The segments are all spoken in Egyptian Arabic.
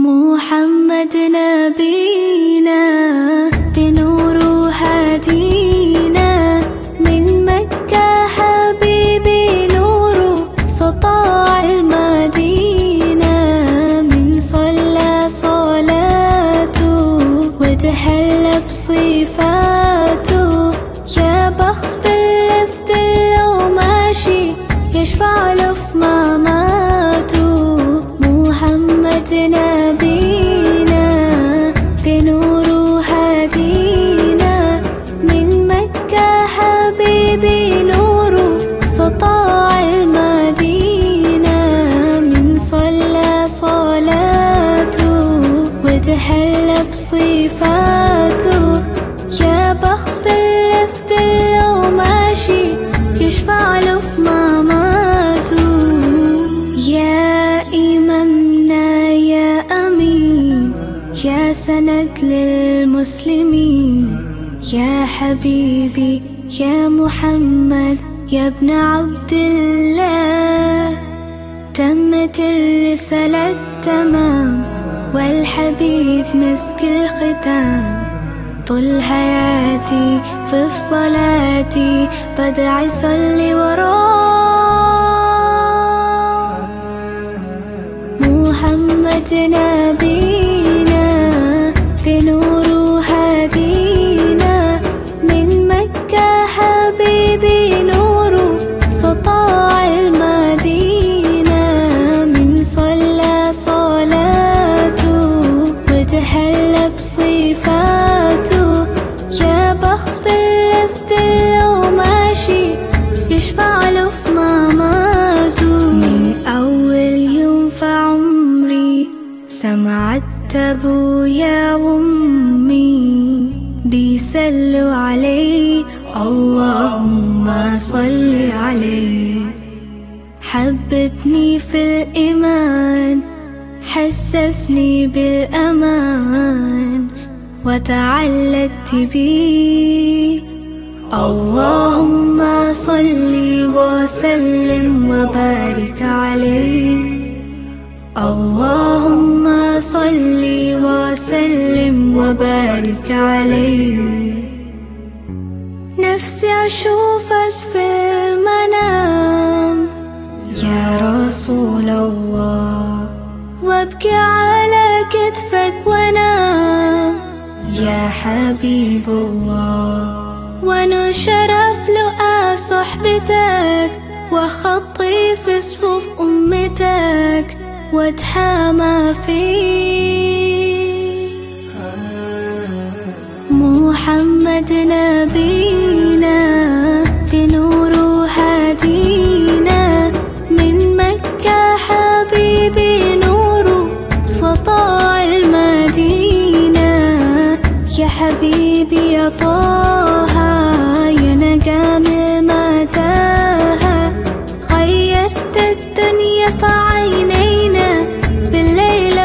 محمد نبينا بنور هدينا من مكة حبيبي نور سطاع المدينة من صلى صلاته وتحلى بصفاته يا بخت اللي في لو ماشي يشفع له في مماته محمد نبينا بنور هدينا من مكة حبيبي نور سطاع المدينة من صلى صلاته وتحلى بصفاته يا بخت اللي في لو ماشي يشفع له في مماته يا إمامنا يا أمين يا سند للمسلمين يا حبيبي يا محمد يا ابن عبد الله تمت الرسالة تمام والحبيب مسك الختام طول حياتي في صلاتي بدعي صلي وراه محمد نبينا بنور هدينا من مكة حبيبي نور سطاع المدينة من صلى صلاته وتحلى بصفاته يا بخت اللي في لو ماشي يشفع له في مماته من أول يوم في عمري سمعت أبويا وأمي بيسلوا علي اللهم صل عليه حببني في الإيمان حسسني بالأمان وتعلقت بيه اللهم صل وسلم وبارك عليه اللهم صل وسلم وبارك عليه نفسي أشوفك في المنام يا رسول الله وابكي على كتفك وانام يا حبيب الله وانا شرف لقى صحبتك وخطي في صفوف امتك واتحامى فيك محمد نبينا بنور هدينا من مكة حبيبي نور سطاع المدينة يا حبيبي يا طه يا نجم متاهة خيرت الدنيا في عينينا بالليل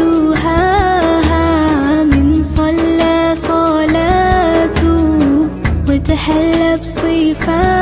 ودوهاها من صلى صلاته وتحلى بصفاته